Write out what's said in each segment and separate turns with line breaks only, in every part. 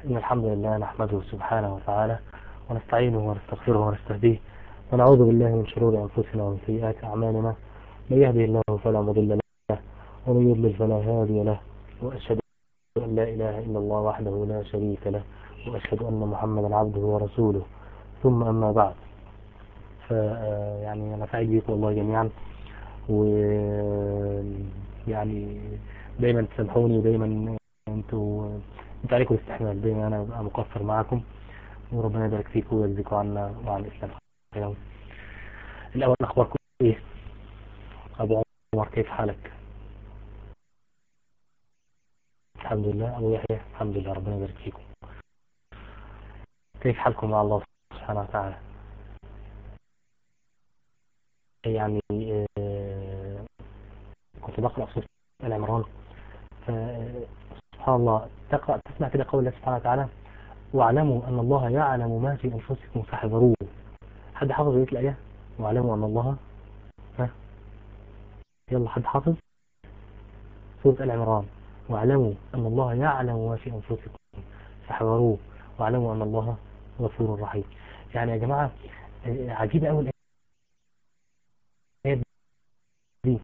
إن الحمد لله نحمده سبحانه وتعالى ونستعينه ونستغفره ونستهديه ونعوذ بالله من شرور أنفسنا ومن سيئات أعمالنا من يهده الله فلا مضل له ومن يضلل فلا هادي له وأشهد أن لا إله إلا الله وحده لا شريك له وأشهد أن محمدا عبده ورسوله ثم أما بعد ف يعني أنا سعيد بيكم والله جميعا و يعني دايما تسامحوني ودايما انتوا انتوا عليكم الاستحمال دايما انا ببقى مقصر معاكم وربنا يبارك فيكم ويجزيكم عنا وعن الاسلام خيرا الاول اخباركم ايه ابو عمر كيف حالك الحمد لله ابو يحيى الحمد لله ربنا يبارك فيكم كيف حالكم مع الله سبحانه وتعالى يعني آه كنت بقرأ سورة آل عمران سبحان الله تقرأ تسمع كده قول الله سبحانه وتعالى واعلموا أن الله يعلم ما في أنفسكم فاحذروه حد حافظ بيت الآية واعلموا أن الله ها يلا حد حافظ سورة آل عمران واعلموا أن الله يعلم ما في أنفسكم فاحذروه واعلموا أن الله غفور رحيم يعني يا جماعة عجيبة أول الآية دي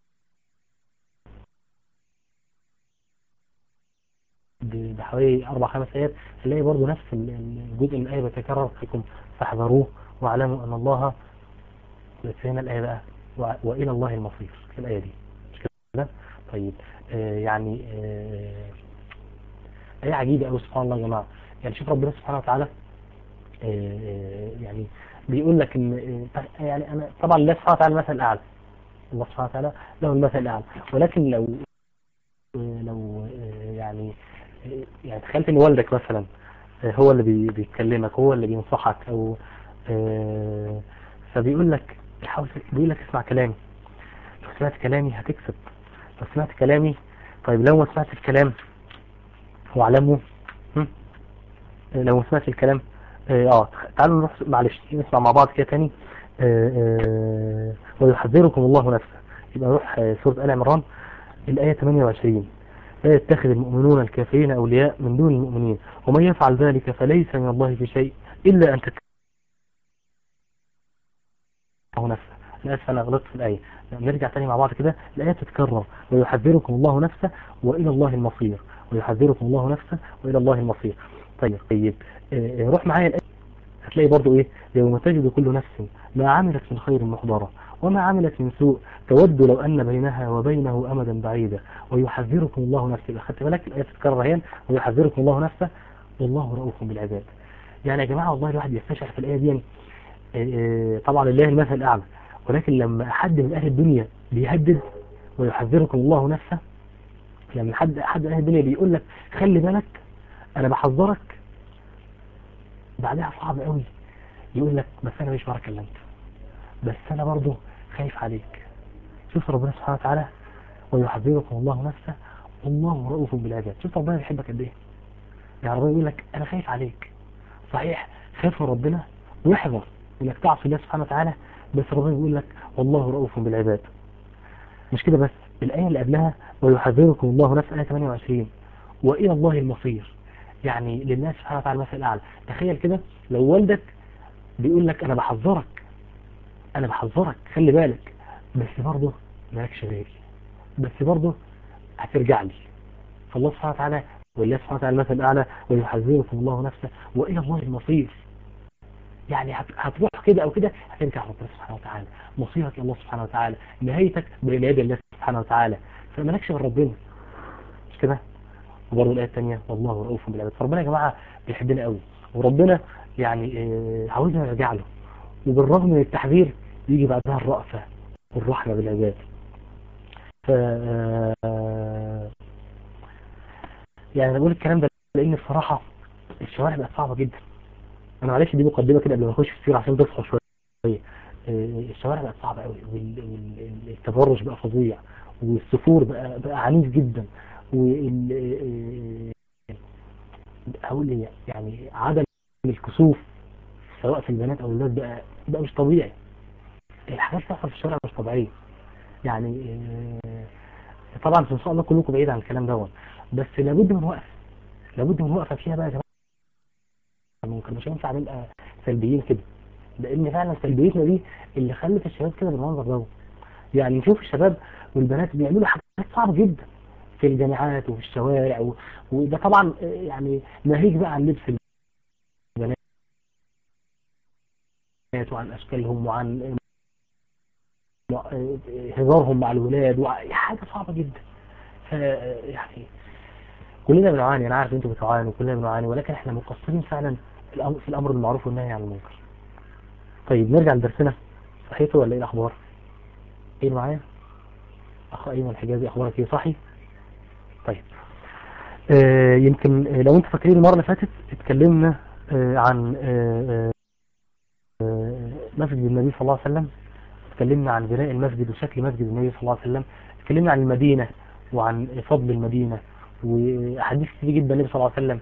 بحوالي أربع خمس آيات هنلاقي برضو نفس الجزء من الآية بيتكرر فيكم فاحذروه واعلموا أن الله بس هنا الآية بقى وإلى الله المصير في الآية دي مش كده طيب آه يعني آه آية عجيبة أوي سبحان الله يا جماعة يعني شوف ربنا سبحانه وتعالى آه يعني بيقول لك إن يعني أنا طبعا الله سبحانه وتعالى المثل الأعلى الله سبحانه وتعالى له المثل الأعلى ولكن لو لو يعني يعني تخيلت ان والدك مثلا هو اللي بي بيكلمك هو اللي بينصحك او فبيقول لك بيحاول بيقول لك اسمع كلامي لو سمعت كلامي هتكسب لو سمعت كلامي طيب لو ما سمعت الكلام واعلموا لو ما سمعت الكلام اه تعالوا نروح معلش نسمع مع بعض كده تاني ويحذركم الله نفسه يبقى نروح سورة آل عمران الآية 28 لا يتخذ المؤمنون الكافرين أولياء من دون المؤمنين ومن يفعل ذلك فليس من الله في شيء إلا أن تكره نفسه أنا أسف أنا غلطت في الآية نرجع تاني مع بعض كده الآية تتكرر ويحذركم الله نفسه وإلى الله المصير ويحذركم الله نفسه وإلى الله المصير طيب طيب اه روح معايا الآية هتلاقي برضو إيه يوم تجد كل نفس ما عملت من خير محضرة وما عملت من سوء تود لو أن بينها وبينه أمدا بعيدا ويحذركم الله نفسه خدت بالك الآية تتكرر هنا ويحذركم الله نفسه والله رؤوف بالعباد يعني يا جماعة والله الواحد يستشعر في الآية دي طبعا لله المثل الأعلى ولكن لما حد من أهل الدنيا بيهدد ويحذركم الله نفسه لما حد حد من أهل الدنيا بيقول لك خلي بالك أنا بحذرك بعدها صعب قوي يقول لك بس أنا مش بارك إلا أنت بس أنا برضو خايف عليك شوف ربنا سبحانه وتعالى ويحذركم الله نفسه والله رؤوف بالعباد شوف ربنا بيحبك قد ايه يعني ربنا يقول لك انا خايف عليك صحيح خايف من ربنا واحذر انك تعصي الله سبحانه وتعالى بس ربنا يقول لك والله رؤوف بالعباد مش كده بس الايه اللي قبلها ويحذركم الله نفسه ايه 28 والى الله المصير يعني لله سبحانه وتعالى المثل الاعلى تخيل كده لو والدك بيقول لك انا بحذرك انا بحذرك خلي بالك بس برضه مالكش غيري بس برضه هترجع لي فالله سبحانه وتعالى والله سبحانه وتعالى المثل الأعلى ويحذركم الله نفسه وإلى الله المصير يعني هتروح كده أو كده هترجع ربنا سبحانه وتعالى مصيرك الله سبحانه وتعالى نهايتك بين يدي الله سبحانه وتعالى فمالكش غير ربنا مش كده وبرضه الآية الثانية والله رؤوف بالعباد فربنا يا جماعة بيحبنا قوي وربنا يعني عاوزنا نرجع له وبالرغم من التحذير يجي بعدها الرأفة والرحمة بالعباد ف يعني انا بقول الكلام ده لان بصراحة الشوارع بقت صعبة جدا انا معلش دي مقدمة كده قبل ما نخش في السير عشان تصحى شوية الشوارع بقت صعبة قوي والتبرج بقى فظيع والسفور بقى بقى عنيف جدا وال اقول يعني عدم الكسوف سواء في البنات او الولاد بقى بقى مش طبيعي الحاجات بتحصل في الشارع مش طبيعيه يعني طبعا ان شاء الله كلكم بعيد عن الكلام دوت بس لابد من وقف لابد من وقفه فيها بقى يا جماعه المنكر مش هينفع نبقى سلبيين كده لان فعلا سلبيتنا دي اللي خلت الشباب كده بالمنظر ده يعني نشوف الشباب والبنات بيعملوا حاجات صعبة جدا في الجامعات وفي الشوارع و... وده طبعا يعني ناهيك بقى عن لبس البنات وعن اشكالهم وعن هزارهم مع الولاد وحاجة صعبة جدا ف يعني كلنا بنعاني انا عارف انتوا بتعانوا كلنا بنعاني ولكن احنا مقصرين فعلا في الامر بالمعروف والنهي عن المنكر طيب نرجع لدرسنا صحيته ولا ايه الاخبار ايه معايا اخ ايمن الحجازي اخبارك ايه صحي طيب آه يمكن لو انتوا فاكرين المره اللي فاتت اتكلمنا آه عن آه آه مسجد النبي صلى الله عليه وسلم اتكلمنا عن بناء المسجد وشكل مسجد النبي صلى الله عليه وسلم اتكلمنا عن المدينة وعن فضل المدينة وأحاديث كتير جدا النبي صلى الله عليه وسلم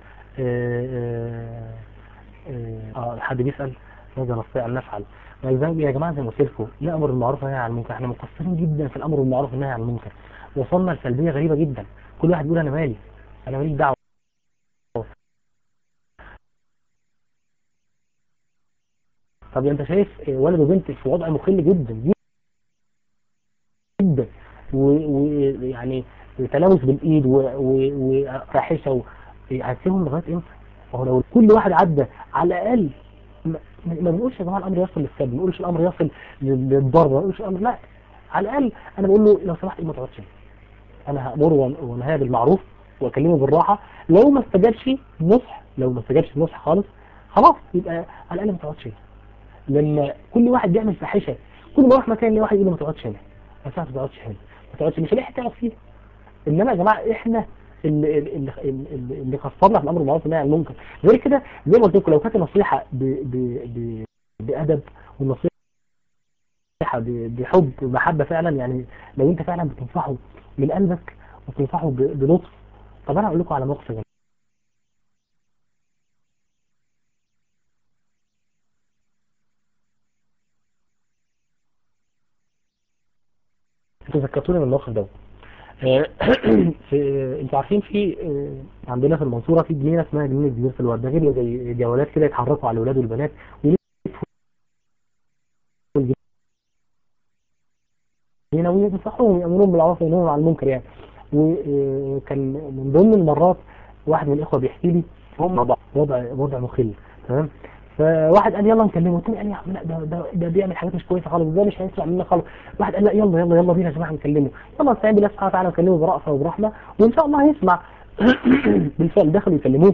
اه حد بيسأل ماذا نستطيع أن نفعل يا جماعة زي ما قلت لكم نأمر بالمعروف والنهي عن المنكر احنا مقصرين جدا في الأمر بالمعروف والنهي عن المنكر وصلنا لسلبية غريبة جدا كل واحد بيقول أنا مالي أنا ماليش دعوة طب انت شايف ولد وبنت في وضع مخل جدا جدا ويعني تلامس بالايد وفاحشه هتسيبهم لغايه امتى؟ وهو لو كل واحد عدى على الاقل ما بنقولش يا جماعه الامر يصل للسب ما بنقولش الامر يصل للضرب ما بنقولش الامر لا على الاقل انا بقول له لو سمحت ما تقعدش انا هامره وانهاه بالمعروف واكلمه بالراحه لو ما استجابش نصح لو ما استجابش نصح خالص خلاص يبقى على الاقل ما تقعدش لما كل واحد بيعمل فاحشه كل ما اروح مكان واحد يقول له ما تقعدش هنا ما ينفعش ما تقعدش هنا ما تقعدش مش هلاقي تعرف فيه انما يا جماعه احنا اللي اللي اللي, اللي قصرنا في الامر بالمعروف والنهي عن المنكر غير كده زي ما قلت لكم لو كانت النصيحه ب ب ب بادب والنصيحه بحب ومحبه فعلا يعني لو انت فعلا بتنصحه من قلبك وبتنصحه بلطف طب انا اقول لكم على موقف يا تذكرتوني من الموقف ده في انتوا عارفين في عندنا في المنصورة في جنينة اسمها جنينة جزيرة الورد ده غير زي جولات كده يتحركوا على الولاد والبنات جنينة وينصحوهم يأمرون بالعرف وينهون عن المنكر يعني وكان من ضمن المرات واحد من الإخوة بيحكي لي هم وضع وضع مخل تمام فواحد قال يلا نكلمه الثاني قال يا عم لا ده, ده, ده بيعمل حاجات مش كويسه خالص ده مش هيسمع مننا خالص واحد قال لا يلا يلا يلا بينا يا جماعه نكلمه يلا نستعين بالله سبحانه وتعالى نكلمه برأفه وبرحمه وان شاء الله هيسمع بالفعل دخلوا يكلموه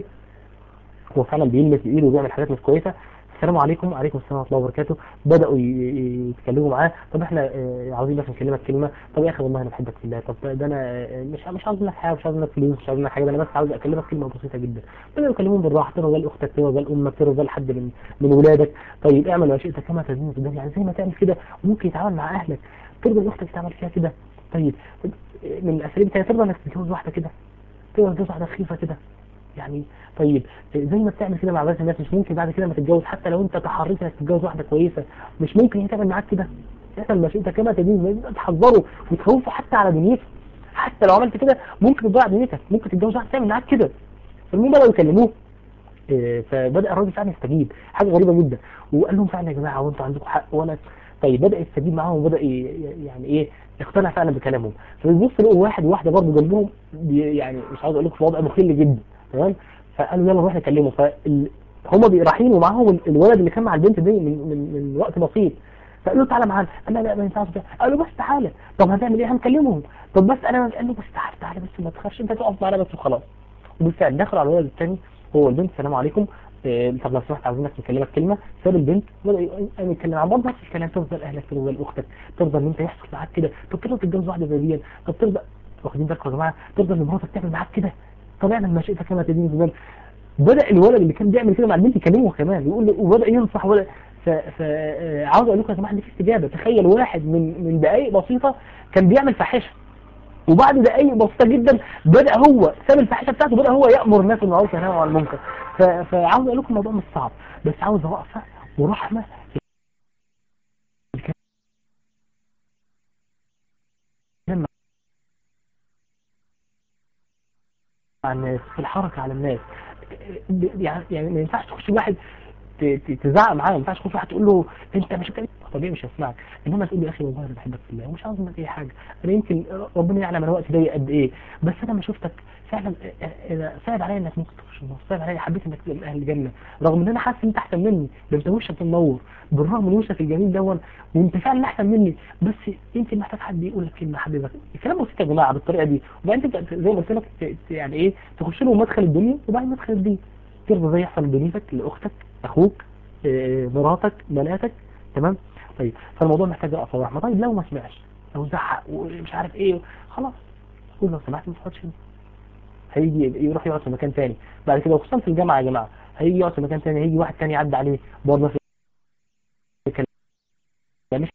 هو فعلا بيلمس بايده وبيعمل حاجات مش كويسه السلام عليكم وعليكم السلام ورحمه الله وبركاته بداوا يتكلموا معاه طب احنا عاوزين بس نكلمك كلمه طب يا اخي والله انا بحبك في الله طب ده انا مش مش عاوز منك حاجه مش عاوز منك فلوس مش عاوز منك حاجه ده انا بس عاوز اكلمك كلمه بسيطه جدا بداوا يكلمون بالراحه ترضى لاختك ترضى لامك ترضى لحد من من ولادك طيب اعمل ما شئت كما تزين في الدنيا يعني زي ما تعمل كده ممكن يتعامل مع اهلك ترضى لاختك تعمل فيها كده طيب من الاساليب الثانيه ترضى انك تتجوز واحده كده ترضى تتجوز واحده خفيفه كده يعني طيب زي ما بتعمل كده مع بعض الناس مش ممكن بعد كده ما تتجوز حتى لو انت تحريت انك تتجوز واحده كويسه مش ممكن هي تعمل معاك كده تعمل ما شئت كما تدين تحذره وتخوفه حتى على دنيتك حتى لو عملت كده ممكن تضيع دنيتك ممكن تتجوز واحده تعمل معاك كده المهم بدأوا يكلموه إيه فبدأ الراجل فعلا يستجيب حاجه غريبه جدا وقال لهم فعلا يا جماعه وانتوا عندكم حق وانا طيب بدأ يستجيب معاهم وبدأ يعني ايه يقتنع فعلا بكلامهم فبيبص لقوا واحد وواحده برضه جنبهم يعني مش عاوز اقول لكم في وضع مخل جدا تمام فقالوا يلا نروح نكلمه فهم رايحين ومعاهم الولد اللي كان مع البنت دي من, من, من وقت بسيط فقالوا له تعالى معانا قال لا لا ما ينفعش قال له بس تعالى طب هتعمل ايه هنكلمهم طب بس انا قال له بس تعالى تعالى بس ما تخافش انت تقف معانا بس وخلاص وبالفعل دخلوا على الولد الثاني هو والبنت السلام عليكم إيه طب لو سمحت عاوزينك نكلمك كلمه ساب البنت بدا يتكلم عن برضه نفس الكلام تفضل اهلك تفضل اختك تفضل ان انت يحصل معاك كده طب ترضى تتجوز واحده زي دي طب ترضى واخدين بالكم يا جماعه ترضى ان مراتك تعمل معاك كده طب اعمل ما شئت كما تدين زمان بدأ الولد اللي كان بيعمل كده مع البنت يكلمه كمان يقول له وبدأ ينصح وبدأ فعاوز اقول لكم يا جماعه دي في استجابه تخيل واحد من من دقائق بسيطه كان بيعمل فاحشه وبعد دقائق بسيطه جدا بدأ هو ساب الفاحشه بتاعته بدأ هو يأمر الناس بالمعروف وينهى عن المنكر فعاوز اقول لكم الموضوع مش صعب بس عاوز وقفه ورحمه عن الناس في الحركة على الناس يعني يعني ما ينفعش تخش واحد ت- ت- تزعق معاه ما ينفعش تخش واحد تقول له انت مش كده طبيعي مش هسمعك انما تقول لي يا اخي والله انا بحبك في الله ومش عاوز منك اي حاجه انا يمكن ربنا يعلم انا وقتي ضيق قد ايه بس انا ما شفتك فعلا اه، اه، صعب عليا انك ممكن تخش النار صعب عليا حبيت انك تبقى من اهل الجنه رغم ان انا حاسس ان انت احسن مني ده انت وشك منور بالرغم من وشك الجميل دون وانت فعلا احسن مني بس يمكن محتاج حد يقول لك كلمه حبيبك الكلام بسيط يا جماعه بالطريقه دي وبعدين انت زي ما قلت لك ت- ت- يعني ايه تخش له مدخل الدنيا وبعدين مدخل الدين ترضى زي يحصل لدنيتك لاختك اخوك اه، مراتك بناتك تمام طيب فالموضوع محتاج رأفة ورحمة طيب لو ما سمعش لو زعق ومش عارف ايه خلاص قول لو سمحت ما تقعدش هنا. هيجي يروح يقعد في مكان تاني بعد كده وخصوصا في الجامعة يا جماعة هيجي يقعد في مكان تاني هيجي واحد تاني يعدي عليه برضه نفس الكلام مش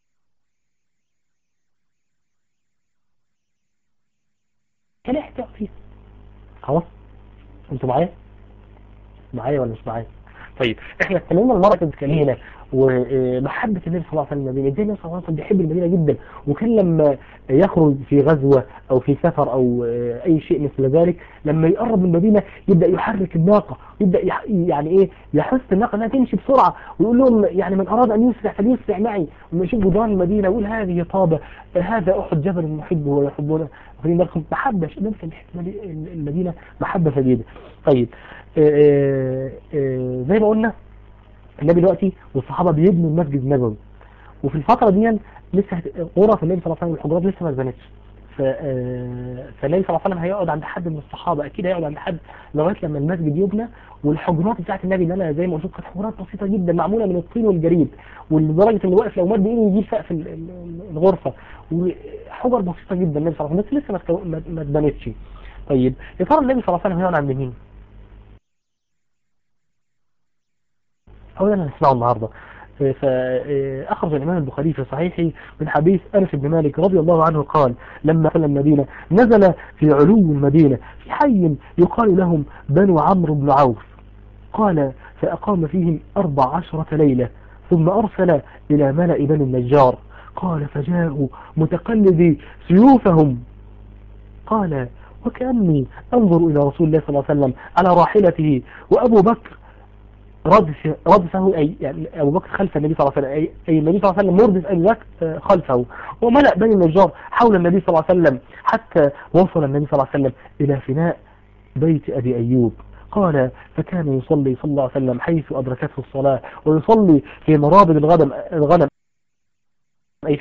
كان احتياط فيه خلاص انتوا معايا معايا ولا مش معايا طيب احنا اتكلمنا المره اللي كلمنا ومحبه النبي صلى الله عليه وسلم المدينه ازاي النبي صلى الله عليه وسلم بيحب المدينه جدا وكان لما يخرج في غزوه او في سفر او آه، اي شيء مثل ذلك لما يقرب من المدينه يبدا يحرك الناقه يبدا يح- يعني ايه يحث الناقه انها تمشي بسرعه ويقول لهم يعني من اراد ان يسرع فليسرع معي وما يشوف جدران المدينه يقول هذه طابه هذا احد جبل نحبه ويحبونه واخدين بالكم محبه النبي كان بيحب المدي- المدينه محبه شديده طيب آه، آه، زي ما قلنا النبي دلوقتي والصحابه بيبنوا المسجد النبوي وفي الفتره دي لسه هت- غرف النبي صلى الله عليه وسلم الحجرات لسه ما اتبنتش ف- آه، فالنبي صلى الله عليه وسلم هيقعد عند حد من الصحابه اكيد هيقعد عند حد لغايه لما المسجد يبنى والحجرات بتاعت النبي اللي انا زي ما قلت لكم كانت حجرات بسيطه جدا معموله من الطين والجريد ولدرجه ان واقف لو مد ايده يجيب سقف ال- ال- الغرفه وحجر بسيطه جدا النبي صلى الله عليه وسلم بس لسه ما اتكو- ما ما اتبنتش طيب يا ترى النبي صلى الله عليه وسلم هيقعد عند مين؟ أولا هنسمعه النهاردة فأخرج الإمام البخاري في صحيحه من حديث أنس بن مالك رضي الله عنه قال لما دخل المدينة نزل في علو المدينة في حي يقال لهم بنو عمرو بن عوف قال فأقام فيهم أربع عشرة ليلة ثم أرسل إلى ملأ بني النجار قال فجاءوا متقلدي سيوفهم قال وكأني أنظر إلى رسول الله صلى الله عليه وسلم على راحلته وأبو بكر ردف ردفه أي يعني أبو بكر خلف النبي صلى الله عليه وسلم أي, أي النبي صلى الله عليه وسلم مردف أبي بكر آه، خلفه وملأ بني النجار حول النبي صلى الله عليه وسلم حتى وصل النبي صلى الله عليه وسلم إلى فناء بيت أبي أيوب قال فكان يصلي صلى الله عليه وسلم حيث أدركته الصلاة ويصلي في مرابض الغنم الغنم أي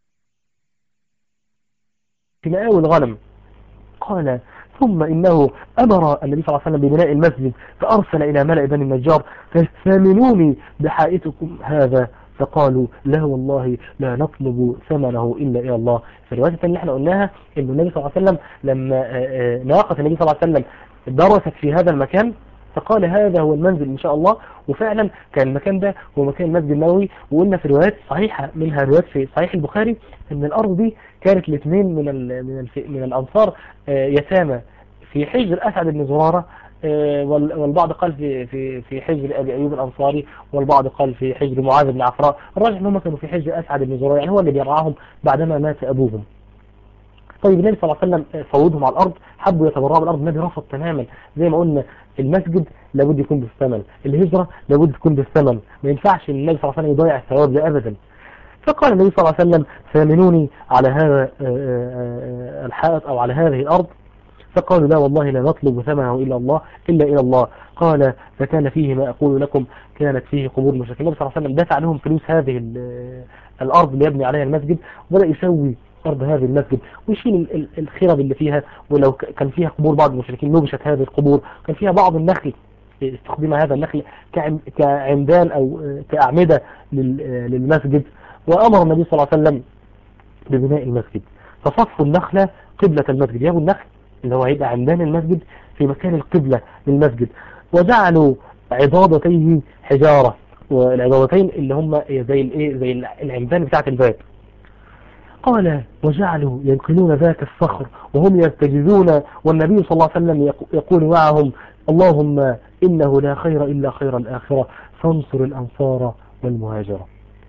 في مآوي الغنم قال ثم إنه أمر النبي صلى الله عليه وسلم ببناء المسجد فأرسل إلى ملأ بني النجار فثامنوني بحائطكم هذا فقالوا لا والله لا نطلب ثمنه إلا إلى الله في الرواية الثانية اللي احنا قلناها إن النبي صلى الله عليه وسلم لما آه، آه، ناقة النبي صلى الله عليه وسلم درست في هذا المكان فقال هذا هو المنزل إن شاء الله وفعلا كان المكان ده هو مكان المسجد النبوي وقلنا في روايات صحيحة منها روايات في صحيح البخاري ان الارض دي كانت الاثنين من ال من ال من الانصار آه، يتامى في حجر اسعد بن زرارة آه، وال- والبعض قال في في في حجر ابي ايوب الانصاري والبعض قال في حجر معاذ بن عفراء الراجح انهم كانوا في حجر اسعد بن زرارة يعني هو اللي بيرعاهم بعدما مات ابوهم طيب النبي صلى الله عليه وسلم آه، فوضهم على الارض حبوا يتبرعوا بالارض النبي رفض تماما زي ما قلنا المسجد لابد يكون بالثمن الهجرة لابد تكون بالثمن ما ينفعش النبي صلى الله عليه وسلم يضيع الثواب ده ابدا فقال النبي صلى الله عليه وسلم ثامنوني على هذا آه، آه، آه، الحائط او على هذه الارض فقالوا لا والله لا نطلب ثمنه إلا الله إلا إلى الله قال فكان فيه ما أقول لكم كانت فيه قبور مشركين النبي صلى الله عليه وسلم دفع لهم فلوس هذه ال- الأرض اللي يبني عليها المسجد وبدأ يسوي أرض هذه المسجد ويشيل ال- ال- الخرب اللي فيها ولو ك- كان فيها قبور بعض المشركين نبشت هذه القبور كان فيها بعض النخل استخدم هذا النخل كعم- كعمدان أو آه، كأعمدة لل- آه، للمسجد وأمر النبي صلى الله عليه وسلم ببناء المسجد فصفوا النخلة قبلة المسجد جابوا النخل اللي هو هيبقى عمدان المسجد في مكان القبلة للمسجد وجعلوا عضادتيه حجارة والعضادتين اللي هم زي الايه زي العمدان بتاعة الباب قال وجعلوا ينقلون ذاك الصخر وهم يرتجزون والنبي صلى الله عليه وسلم يق- يقول معهم اللهم إنه لا خير إلا خير الآخرة فانصر الأنصار والمهاجرة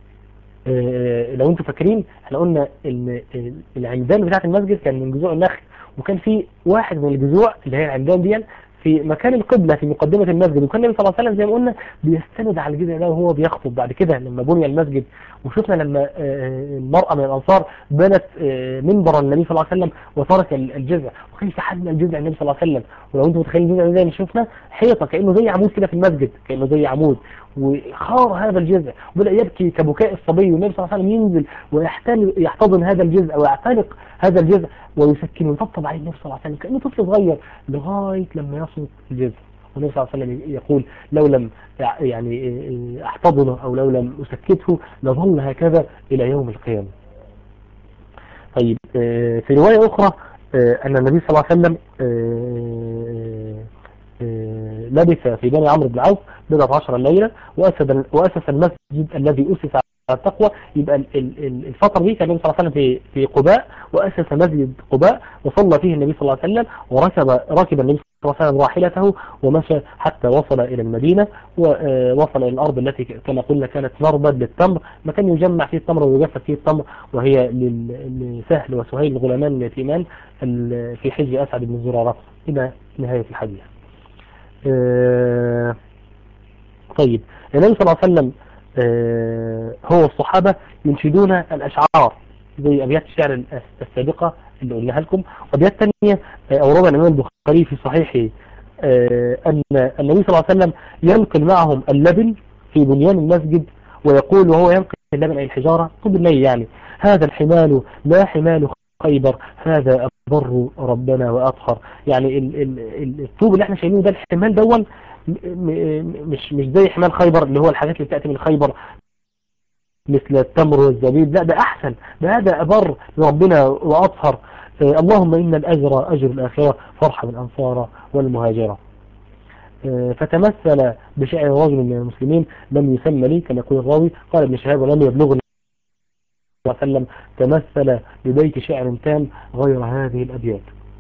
آه، لو انتم فاكرين احنا قلنا ان العمدان بتاعة المسجد كان من جذوع النخل وكان في واحد من الجذوع اللي هي العمدان دي في مكان القبلة في مقدمة المسجد وكان النبي صلى الله عليه وسلم زي ما قلنا بيستند على الجذع ده وهو بيخطب بعد كده لما بني المسجد وشفنا لما المرأة من الأنصار بنت منبر النبي صلى الله عليه وسلم وترك الجذع وكيف حدنا الجذع النبي صلى الله عليه وسلم ولو انتم متخيلين الجذع زي ما شفنا حيطة كأنه زي عمود كده في المسجد كأنه زي عمود وخار هذا الجذع وبدأ يبكي كبكاء الصبي والنبي صلى الله عليه وسلم ينزل ويحتضن هذا الجذع ويعتنق هذا الجذع ويسكنه ويطبطب عليه النبي صلى الله عليه وسلم كأنه طفل صغير لغاية لما يصمت الجذع والنبي صلى الله عليه وسلم يقول لو لم يعني احتضنه او لو لم اسكته لظل هكذا الى يوم القيامة طيب في رواية اخرى ان النبي صلى الله عليه وسلم لبث في بني عمرو بن عوف بضعة عشر ليلة وأسس, وأسس المسجد الذي أسس على التقوى يبقى الفترة دي كان النبي صلى الله عليه وسلم في في قباء وأسس مسجد قباء وصلى فيه النبي صلى الله عليه وسلم وركب ركب النبي صلى الله عليه وسلم راحلته ومشى حتى وصل إلى المدينة ووصل إلى الأرض التي كما قلنا كانت مربد للتمر مكان يجمع فيه التمر ويجفف فيه التمر وهي لسهل وسهيل الغلامان اليتيمان في حج أسعد بن زرارة إلى نهاية الحديث آه طيب النبي صلى الله عليه وسلم آه هو الصحابة ينشدون الأشعار زي أبيات الشعر السابقة اللي قلناها لكم وأبيات تانية آه أوردها الإمام البخاري في صحيحه أن النبي صلى الله عليه وسلم ينقل معهم اللبن في بنيان المسجد ويقول وهو ينقل اللبن أي الحجارة طب الليل يعني هذا الحمال لا حمال خيبر هذا بر ربنا وأطهر يعني ال ال الطوب اللي احنا شايفينه ده الحمال دون مش مش زي حمال خيبر اللي هو الحاجات اللي بتأتي من خيبر مثل التمر والزبيب لا ده أحسن ده هذا أبر ربنا وأطهر اه اللهم إن الأجر أجر الآخرة فرحة بالأنصار والمهاجرة اه فتمثل بشعر رجل من المسلمين لم يسمى لي كما يقول الراوي قال ابن شهاب ولم يبلغني وسلم تمثل ببيت شعر تام غير هذه الأبيات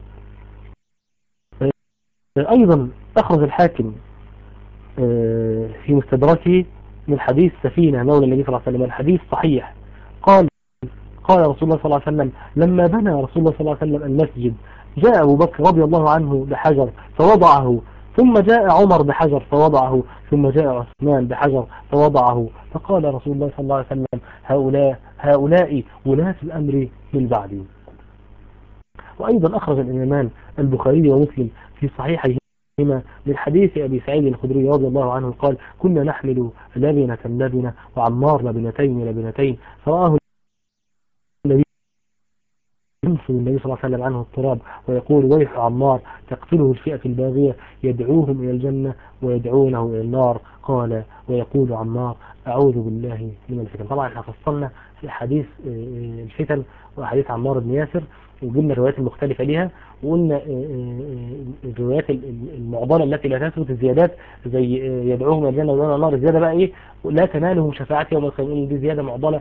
أيضا أخرج الحاكم في مستدركه من حديث سفينة مولى النبي صلى الله عليه وسلم الحديث صحيح قال قال رسول الله صلى الله عليه وسلم لما بنى رسول الله صلى الله عليه وسلم المسجد جاء أبو بكر رضي الله عنه بحجر فوضعه ثم جاء عمر بحجر فوضعه ثم جاء عثمان بحجر فوضعه فقال رسول الله صلى الله عليه وسلم هؤلاء هؤلاء ولاة الأمر من بعدي وأيضا أخرج الإمامان البخاري ومسلم في صحيحيهما من حديث أبي سعيد الخدري رضي الله عنه قال كنا نحمل لبنة لبنة وعمار لبنتين لبنتين فرآه النبي ينفذ النبي صلى الله عليه وسلم عنه التراب ويقول ويح عمار تقتله الفئة الباغية يدعوهم إلى الجنة ويدعونه إلى النار قال ويقول عمار أعوذ بالله من الفتن طبعا احنا فصلنا في حديث الفتن وحديث عمار بن ياسر وجبنا الروايات المختلفة ليها وقلنا الروايات المعضلة التي لا تثبت الزيادات زي يدعوهم إلى الجنة ويدعوهم النار الزيادة بقى إيه لا تنالهم شفاعتي يوم القيامة دي زيادة معضلة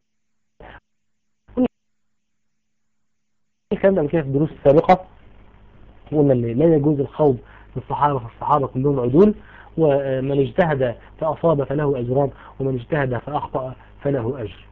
الكلام ده كده في الدروس السابقة قلنا ان لا يجوز الخوض في الصحابة فالصحابة كلهم عدول ومن اجتهد فأصاب فله أجران ومن اجتهد فأخطأ فله أجر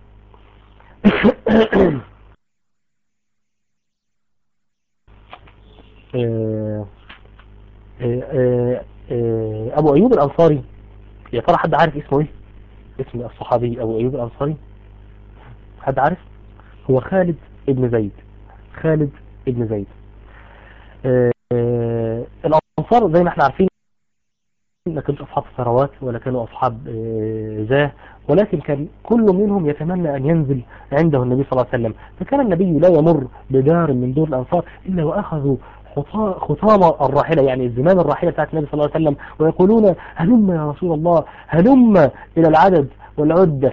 أبو أيوب الأنصاري يا ترى حد عارف اسمه ايه اسم الصحابي أبو أيوب الأنصاري حد عارف هو خالد ابن زيد خالد ابن زيد آه الأنصار زي ما احنا عارفين ما كانوا أصحاب ثروات ولا كانوا أصحاب آه زاه ولكن كان كل منهم يتمنى أن ينزل عنده النبي صلى الله عليه وسلم فكان النبي لا يمر بدار من دور الأنصار إلا وأخذوا خطام الراحلة يعني الزمان الراحلة بتاعت النبي صلى الله عليه وسلم ويقولون هلم يا رسول الله هلم إلى العدد والعدة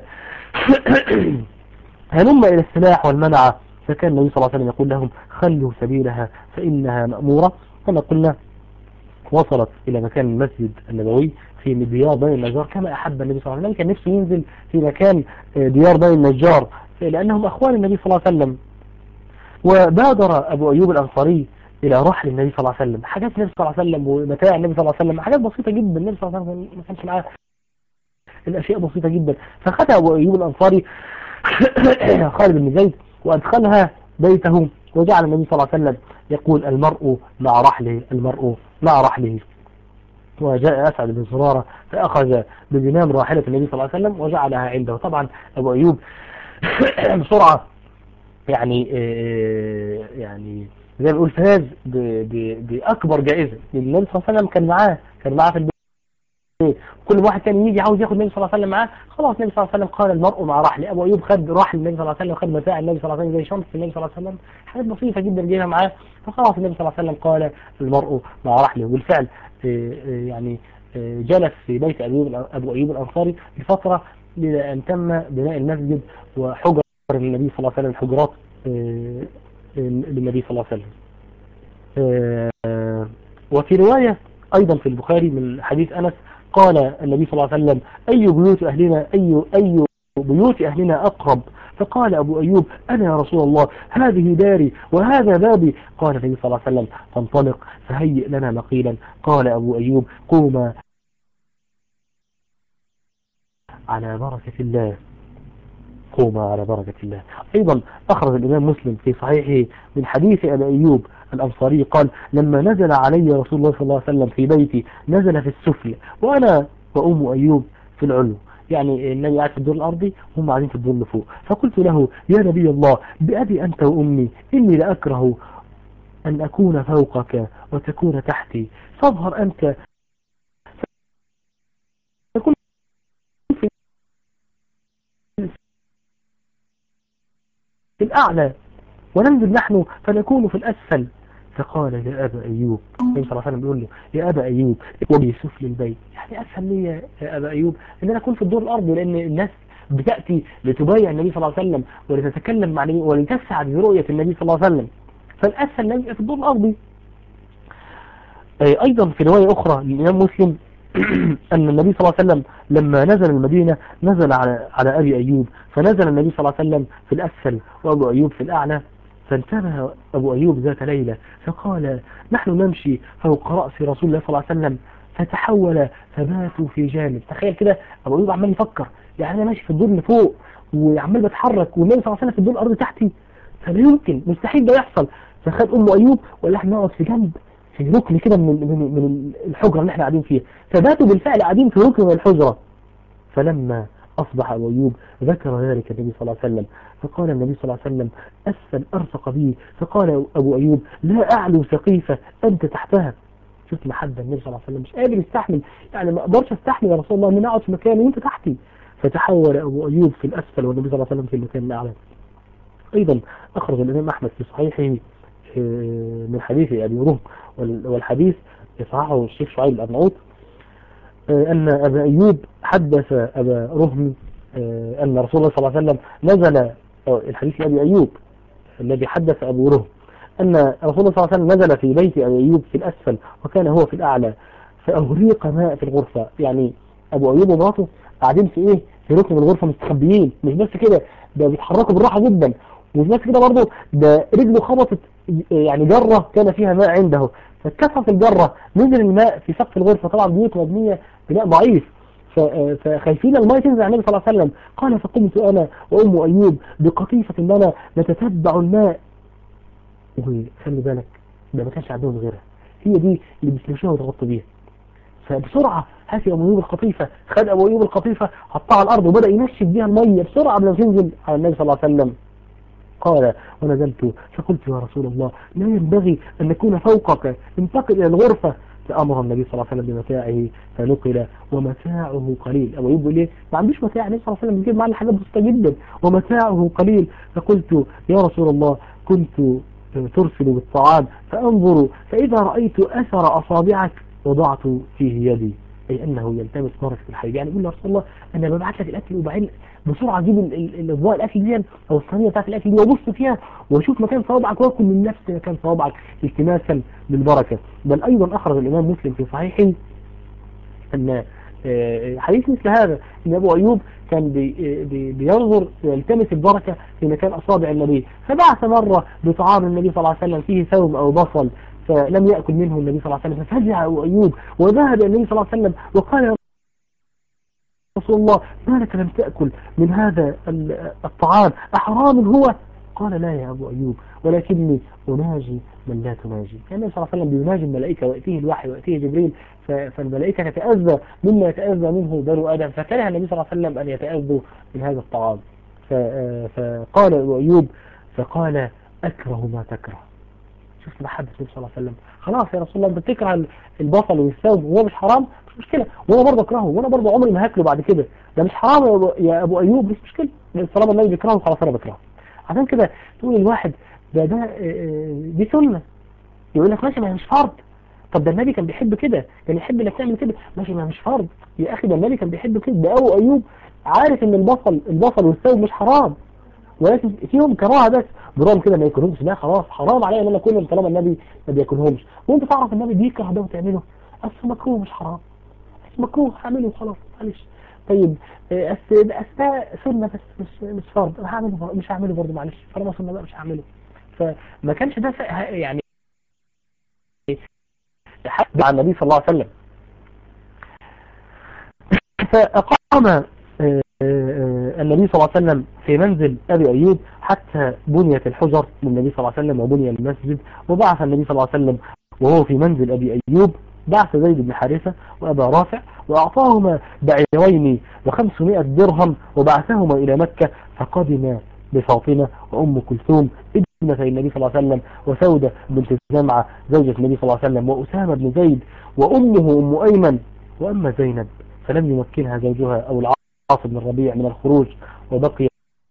هلم إلى السلاح والمنعة فكان النبي صلى الله عليه وسلم يقول لهم خلوا سبيلها فإنها مأمورة كما قلنا وصلت إلى مكان المسجد النبوي في ديار بني النجار كما أحب النبي صلى الله عليه وسلم كان نفسه ينزل في مكان ديار بني النجار لأنهم أخوان النبي صلى الله عليه وسلم وبادر أبو أيوب الأنصاري إلى رحل النبي صلى الله عليه وسلم حاجات النبي صلى الله عليه وسلم ومتاع النبي صلى الله عليه وسلم حاجات بسيطة جدا النبي صلى الله عليه وسلم ما كانش معاه الأشياء بسيطة جدا فخد أبو أيوب الأنصاري خالد بن زيد وأدخلها بيته وجعل النبي صلى الله عليه وسلم يقول المرء مع رحله المرء مع رحله وجاء أسعد بن زرارة فأخذ بزمام راحلة النبي صلى الله عليه وسلم وجعلها عنده طبعا أبو أيوب بسرعة يعني آه، يعني زي ما بيقول فاز بأكبر جائزة النبي صلى الله عليه وسلم كان معاه كان معاه في البيت كل واحد كان يجي عاوز ياخد النبي صلى الله عليه وسلم معاه خلاص النبي صلى الله عليه وسلم قال المرء مع رحل ابو ايوب خد راحل النبي صلى الله عليه وسلم وخد متاع النبي صلى الله عليه وسلم زي شنطه النبي صلى الله عليه وسلم حاجات بسيطه جدا جايبها معاه فخلاص النبي صلى الله عليه وسلم قال المرء مع رحله وبالفعل آه، آه، يعني آه، جلس في بيت ابو ايوب الانصاري لفتره الى ان تم بناء المسجد وحجر النبي صلى الله عليه وسلم حجرات للنبي صلى الله عليه وسلم وفي رواية أيضا في البخاري من حديث أنس قال النبي صلى الله عليه وسلم أي بيوت أهلنا أي, أي بيوت أهلنا أقرب فقال أبو أيوب أنا يا رسول الله هذه داري وهذا بابي قال النبي صلى الله عليه وسلم فانطلق فهيئ لنا مقيلا قال أبو أيوب قوما على بركة الله قوما على بركة الله أيضا أخرج الإمام مسلم في صحيحه من حديث أبي أيوب الأنصاري قال لما نزل علي رسول الله صلى الله عليه وسلم في بيتي نزل في السفل وأنا وأم أيوب في العلو يعني النبي قاعد في الدور الأرضي هم قاعدين في الدور اللي فوق فقلت له يا نبي الله بأبي أنت وأمي إني لأكره أن أكون فوقك وتكون تحتي فاظهر أنت في الأعلى وننزل نحن فنكون في الأسفل فقال يا أبا أيوب النبي صلى الله عليه وسلم بيقول له يا أبا أيوب وبي سفل البيت يعني أسهل لي يا أبا أيوب أن أنا أكون في الدور الأرضي لأن الناس بتأتي لتبايع النبي صلى الله عليه وسلم ولتتكلم مع النبي ولتسعد برؤية النبي صلى الله عليه وسلم فالأسهل نبي في الدور الأرضي أيضا في رواية أخرى للإمام مسلم أن النبي صلى الله عليه وسلم لما نزل المدينة نزل على على أبي أيوب فنزل النبي صلى الله عليه وسلم في الأسفل وأبو أيوب في الأعلى فانتبه أبو أيوب ذات ليلة فقال نحن نمشي فوق رأس رسول الله صلى الله عليه وسلم فتحول فباتوا في جانب تخيل كده أبو أيوب عمال يفكر يعني أنا ماشي في الدور اللي فوق وعمال بتحرك والنبي صلى الله عليه وسلم في الدور الأرض تحتي فلا يمكن مستحيل ده يحصل فخد أم أيوب وقال احنا نقعد في جنب في ركن كده من من من الحجرة اللي احنا قاعدين فيها فباتوا بالفعل قاعدين في ركن من الحجرة فلما أصبح أبو أيوب ذكر ذلك النبي صلى الله عليه وسلم فقال النبي صلى الله عليه وسلم أسفل أرفق بي فقال أبو أيوب لا أعلو سقيفة أنت تحتها شفت محبة النبي صلى الله عليه وسلم مش قادر يستحمل يعني ما أقدرش استحمل يا رسول الله أن أقعد في مكاني وأنت تحتي فتحول أبو أيوب في الأسفل والنبي صلى الله عليه وسلم في المكان الأعلى أيضا أخرج الإمام أحمد في صحيحه آه، من حديث أبي روم والحديث يصححه الشيخ شعيب الأرناؤوط آه، أن أبا أيوب حدث أبا رهم آه، أن رسول الله صلى الله عليه وسلم نزل الحديث لأبي أيوب الذي حدث أبو رهم أن رسول الله صلى الله عليه وسلم نزل في بيت أبي أيوب في الأسفل وكان هو في الأعلى فأغريق ماء في الغرفة يعني أبو أيوب ومراته قاعدين في إيه في ركن الغرفة مستخبيين مش بس كده ده بيتحركوا بالراحة جدا ومش بس كده برضه ده رجله خبطت يعني جرة كان فيها ماء عنده فاتكسرت الجرة نزل الماء في سقف الغرفة طبعا بيوت مبنية بناء ضعيف فخايفين الماء تنزل على النبي صلى الله عليه وسلم قال فقمت أنا وأم أيوب بقطيفة لنا نتتبع الماء وخلي بالك ده ما كانش عندهم غيرها هي دي اللي بيسلشوها وتغطوا بيها فبسرعة هاتي أبو أيوب القطيفة خد أبو أيوب القطيفة حطها على الأرض وبدأ ينشف بيها المية بسرعة قبل ما تنزل على النبي صلى الله عليه وسلم قال ونزلت فقلت يا رسول الله لا ينبغي أن نكون فوقك انتقل إلى الغرفة فأمر النبي صلى الله عليه وسلم بمتاعه فنقل ومتاعه قليل أو يقول ليه ما عندوش متاع النبي صلى الله عليه وسلم بيجيب معنا حاجات بسيطة جدا ومتاعه قليل فقلت يا رسول الله كنت ترسل بالطعام فأنظر فإذا رأيت أثر أصابعك وضعت فيه يدي أي أنه يلتمس بركة الحي يعني يقول له رسول الله أنا ببعت لك الأكل وبعدين بسرعة أجيب الأضواء الأكل دي أو الصينية بتاعت الأكل دي وأبص فيها وأشوف مكان صوابعك وأكل من نفس مكان صوابعك التماسا للبركة بل أيضا أخرج الإمام مسلم في صحيحه أن آه، حديث مثل هذا ان ابو ايوب كان بي بي بينظر يلتمس البركة في مكان اصابع النبي فبعث مرة بطعام النبي صلى الله عليه وسلم فيه ثوم او بصل فلم يأكل منه النبي صلى الله عليه وسلم ففزع أبو أيوب وذهب النبي صلى الله عليه وسلم وقال يا رسول الله ما لك لم تأكل من هذا الطعام أحرام هو قال لا يا أبو أيوب ولكني أناجي من لا تناجي كان النبي صلى الله عليه وسلم بيناجي الملائكة ويأتيه الوحي ويأتيه جبريل فالملائكة تتأذى مما يتأذى منه بنو آدم فكره النبي صلى الله عليه وسلم أن يتأذوا من هذا الطعام فقال أبو أيوب فقال أكره ما تكره شفت محبة النبي صلى الله عليه وسلم خلاص يا رسول الله انت بتكره البصل والثوم وهو مش حرام مش مشكلة وانا برضه اكرهه وانا برضه عمري ما هاكله بعد كده ده مش حرام يا ابو ايوب مش مشكلة طالما النبي بيكرهه خلاص انا بكرهه عشان كده تقول الواحد ده ده آه، آه، دي سنة يقول لك ماشي ما هي مش فرض طب ده النبي كان بيحب كده كان يحب انك تعمل كده ماشي ما مش فرض يا اخي ده النبي كان بيحب كده ده ابو ايوب عارف ان البصل البصل والثوم مش حرام ولكن فيهم كراهه بس برغم كده ما ياكلهمش لا خلاص حرام عليا ان انا اكلهم طالما النبي ما بياكلهمش وانت تعرف النبي بيكره ده وتعمله اصل مكروه مش حرام مكروه هعمله خلاص معلش طيب اصل اصل سنه بس مش مش فرض انا هعمله مش هعمله برضه معلش طالما سنه بقى مش هعمله فما كانش ده يعني حد عن النبي صلى الله عليه وسلم فأقام آه، آه، النبي صلى الله عليه وسلم في منزل أبي أيوب حتى بنيت الحجر للنبي صلى الله عليه وسلم وبني المسجد وبعث النبي صلى الله عليه وسلم وهو في منزل أبي أيوب بعث زيد بن حارثة وأبا رافع وأعطاهما بعيرين وخمسمائة درهم وبعثهما إلى مكة فقدم بفاطمة وأم كلثوم ابنتي النبي صلى الله عليه وسلم وسودة بنت جمعة زوجة النبي صلى الله عليه وسلم وأسامة بن زيد وأمه أم أيمن وأما زينب فلم يمكنها زوجها أو العاص بن الربيع من الخروج وبقي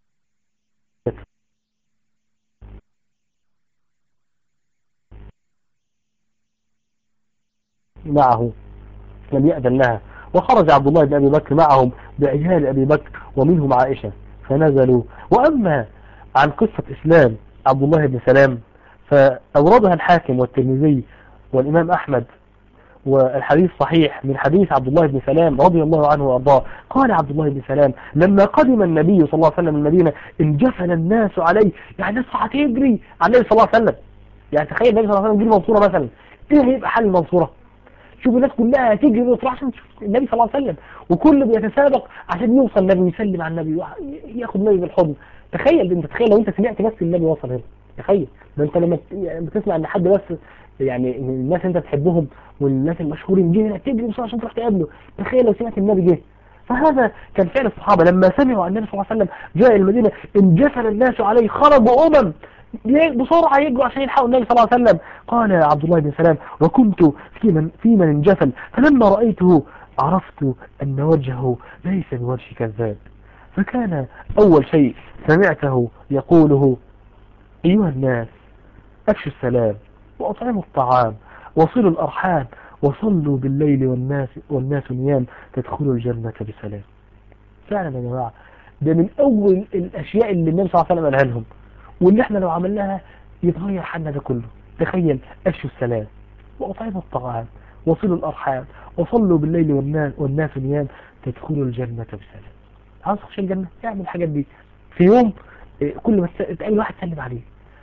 معه لم يأذن لها وخرج عبد الله بن أبي بكر معهم بعجال أبي بكر ومنهم عائشة فنزلوا وأما عن قصة إسلام عبد الله بن سلام فأوردها الحاكم والترمذي والإمام أحمد والحديث صحيح من حديث عبد الله بن سلام رضي الله عنه وأرضاه قال عبد الله بن سلام لما قدم النبي صلى الله عليه وسلم المدينة انجفل الناس عليه يعني الناس هتجري على النبي صلى الله عليه وسلم يعني تخيل النبي صلى الله عليه وسلم يجري منصورة مثلا ايه هيبقى حل المنصورة شوف الناس كلها تجري وتروح عشان تشوف النبي صلى الله عليه وسلم وكل بيتسابق عشان يوصل النبي ويسلم على النبي ياخد النبي بالحضن تخيل انت تخيل لو انت سمعت بس النبي وصل هنا تخيل ده انت لما بتسمع ان حد بس يعني من الناس انت تحبهم والناس المشهورين جه هنا تجري بسرعه عشان تروح تقابله تخيل لو سمعت النبي جه فهذا كان فعل الصحابة لما سمعوا النبي صلى الله عليه وسلم جاء المدينة انجسل الناس عليه خرجوا أمم بسرعة يجوا عشان يلحقوا النبي صلى الله عليه وسلم قال عبد الله بن سلام وكنت في من, في من انجفل فلما رأيته عرفت أن وجهه ليس بوجه كذاب فكان أول شيء سمعته يقوله أيها الناس أفشوا السلام وأطعموا الطعام وصلوا الأرحام وصلوا بالليل والناس, والناس نيام تدخلوا الجنة بسلام فعلا يا جماعة ده من أول الأشياء اللي النبي صلى الله عليه وسلم قالها لهم واللي احنا لو عملناها يتغير حالنا ده كله تخيل أفشوا السلام وأطعموا الطعام وصلوا الأرحام وصلوا بالليل والناس, والناس نيام تدخلوا الجنة بسلام عاوز تخش الجنة اعمل الحاجات دي في يوم إيه، كل ما تقابل واحد سلم عليه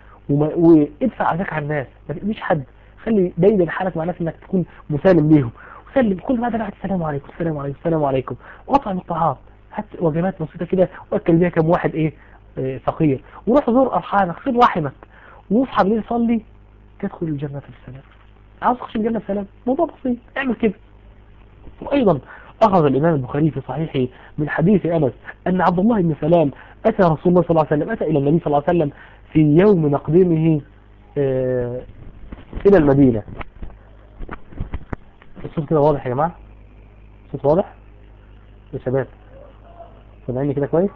وادفع عزاك على الناس ما تقليش حد خلي دايما حالك مع الناس انك تكون مسالم ليهم وسلم كل ما ده السلام عليكم السلام عليكم السلام عليكم واطعم الطعام هات وجبات بسيطه كده واكل بيها كم واحد ايه, إيه فقير وروح زور ارحامك صل رحمك واصحى بالليل صلي تدخل الجنه في السلام عاوز تخش الجنه بسلام موضوع بسيط اعمل كده وايضا أخذ الإمام البخاري في صحيحه من حديث أنس أن عبد الله بن سلام أتى رسول الله صلى الله عليه وسلم أتى إلى النبي صلى الله عليه وسلم في يوم مقدمه آه، إلى المدينة الصوت كده واضح يا جماعة الصوت واضح يا شباب سامعيني كده كويس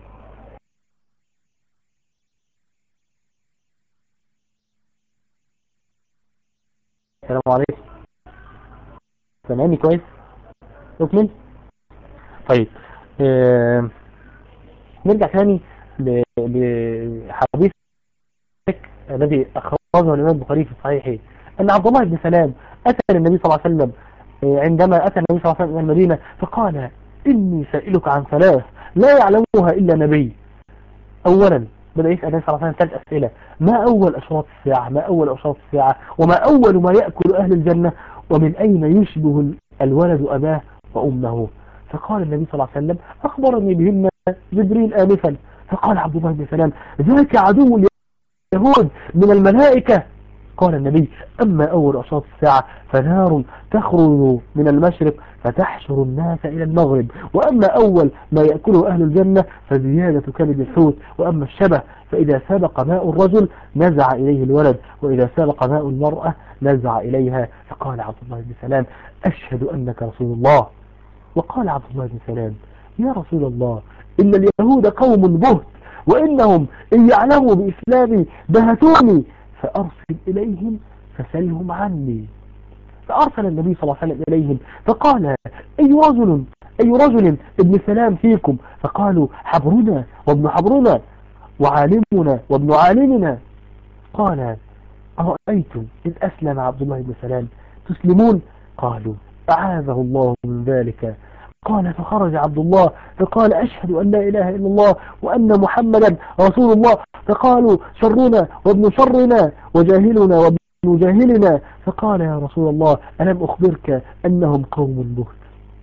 السلام عليكم سامعيني كويس نكمل طيب آه نرجع ثاني لحديث الذي أخرجه الإمام البخاري في صحيحه أن عبد الله بن سلام أتى النبي صلى الله عليه وسلم آه، عندما أتى النبي صلى الله عليه وسلم إلى المدينة فقال إني سائلك عن ثلاث لا يعلمها إلا نبي أولا بدأ يسأل النبي صلى الله عليه وسلم ثلاث أسئلة ما أول أشراط الساعة ما أول أشراط الساعة وما أول ما يأكل أهل الجنة ومن أين يشبه الولد أباه وأمه فقال النبي صلى الله عليه وسلم أخبرني بهن جبريل آنفا فقال عبد الله بن سلام ذاك عدو اليهود من الملائكة قال النبي أما أول أشراط الساعة فنار تخرج من المشرق فتحشر الناس إلى المغرب وأما أول ما يأكله أهل الجنة فزيادة كبد الحوت وأما الشبه فإذا سبق ماء الرجل نزع إليه الولد وإذا سبق ماء المرأة نزع إليها فقال عبد الله بن سلام أشهد أنك رسول الله وقال عبد الله بن سلام يا رسول الله إن اليهود قوم بهت وإنهم إن يعلموا بإسلامي بهتوني فأرسل إليهم فسلهم عني فأرسل النبي صلى الله عليه وسلم إليهم فقال أي رجل أي رجل ابن سلام فيكم فقالوا حبرنا وابن حبرنا وعالمنا وابن عالمنا قال أرأيتم إذ أسلم عبد الله بن سلام تسلمون قالوا أعاذه الله من ذلك قال فخرج عبد الله فقال أشهد أن لا إله إلا الله وأن محمدا رسول الله فقالوا شرنا وابن شرنا وجاهلنا وابن جاهلنا فقال يا رسول الله ألم أخبرك أنهم قوم بهت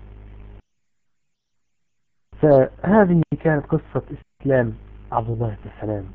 فهذه كانت قصة إسلام عبد الله بن سلام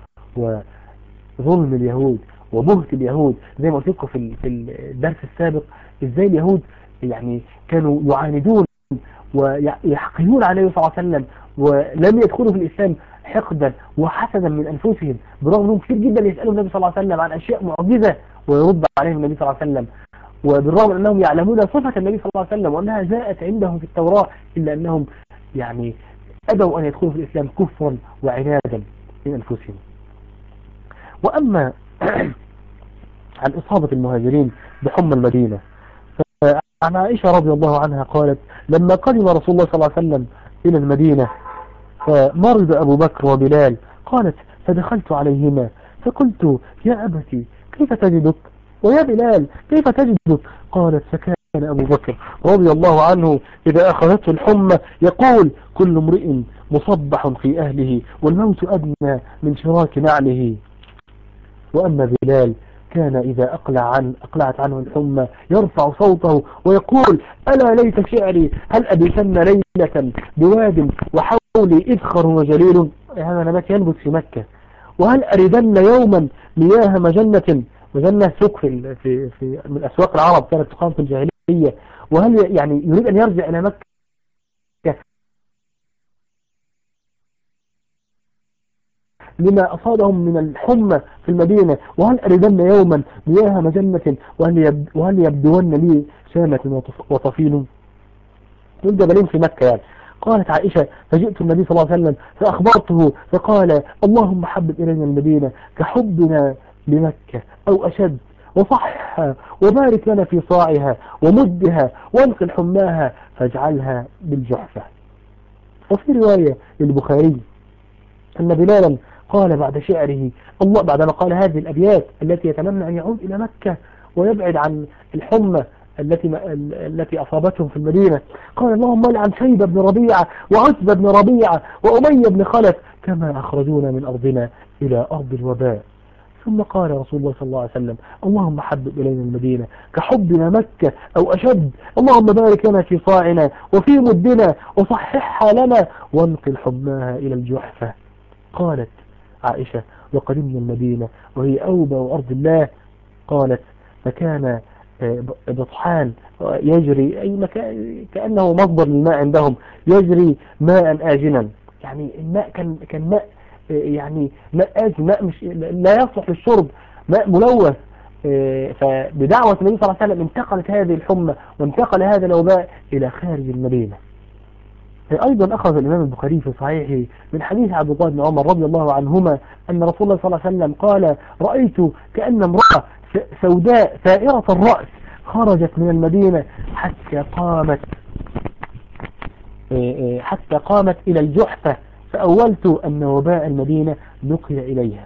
وظلم اليهود وبهت اليهود زي ما قلت لكم في الدرس السابق ازاي اليهود يعني كانوا يعاندون ويحقنون عليه صلى الله عليه وسلم ولم يدخلوا في الإسلام حقدا وحسدا من أنفسهم برغم أنهم كثير جدا يسألوا النبي صلى الله عليه وسلم عن أشياء معجزة ويرد عليهم النبي صلى الله عليه وسلم وبالرغم أنهم يعلمون صفة النبي صلى الله عليه وسلم وأنها جاءت عندهم في التوراة إلا أنهم يعني أبوا أن يدخلوا في الإسلام كفرا وعنادا من أنفسهم وأما عن إصابة المهاجرين بحمى المدينة عن عائشة رضي الله عنها قالت لما قدم رسول الله صلى الله عليه وسلم إلى المدينة فمرض أبو بكر وبلال قالت فدخلت عليهما فقلت يا أبتي كيف تجدك ويا بلال كيف تجدك قالت فكان أبو بكر رضي الله عنه إذا أخذته الحمى يقول كل امرئ مصبح في أهله والموت أدنى من شراك نعله وأما بلال كان إذا أقلع عن أقلعت عنه الحمى يرفع صوته ويقول ألا ليت شعري هل أبيتن ليلة بواد وحولي إذخر وجليل هذا نبات ينبت في مكة وهل أردن يوما مياه مجنة مجنة سوق في, في, في من أسواق العرب كانت تقام في الجاهلية وهل يعني يريد أن يرجع إلى مكة لما أصابهم من الحمى في المدينة وهل أردن يوما مياه مجنة وهل, يبد وهل يبدون لي شامة وطفيل من جبلين في مكة يعني قالت عائشة فجئت النبي صلى الله عليه وسلم فأخبرته فقال اللهم حبب إلينا المدينة كحبنا لمكة أو أشد وصح وبارك لنا في صاعها ومدها وانقل حماها فاجعلها بالجحفة وفي رواية للبخاري أن بلالا قال بعد شعره الله بعدما قال هذه الأبيات التي يتمنى أن يعود إلى مكة ويبعد عن الحمى التي التي أصابتهم في المدينة قال اللهم لعن شيبة بن ربيعة وعتبة بن ربيعة وأمية بن خلف كما أخرجونا من أرضنا إلى أرض الوباء ثم قال رسول الله صلى الله عليه وسلم اللهم حبب إلينا المدينة كحبنا مكة أو أشد اللهم بارك لنا في صاعنا وفي مدنا وصححها لنا وانقل حماها إلى الجحفة قالت عائشة وقدمنا المدينة وهي أوبى وأرض الله قالت فكان آه، بطحان يجري أي مكان كأنه مصدر للماء عندهم يجري ماء آجنا يعني الماء كان كان ماء آه، يعني ماء آجن ماء مش لا يصلح للشرب ماء ملوث آه، فبدعوة النبي صلى الله عليه وسلم انتقلت هذه الحمى وانتقل هذا الوباء إلى خارج المدينة أيضا أخذ الإمام البخاري في صحيحه من حديث عبد الله بن عمر رضي الله عنهما أن رسول الله صلى الله عليه وسلم قال رأيت كأن امرأة سوداء ثائرة الرأس خرجت من المدينة حتى قامت إيه، إيه، حتى قامت إلى الجحفة فأولت أن وباء المدينة نقل إليها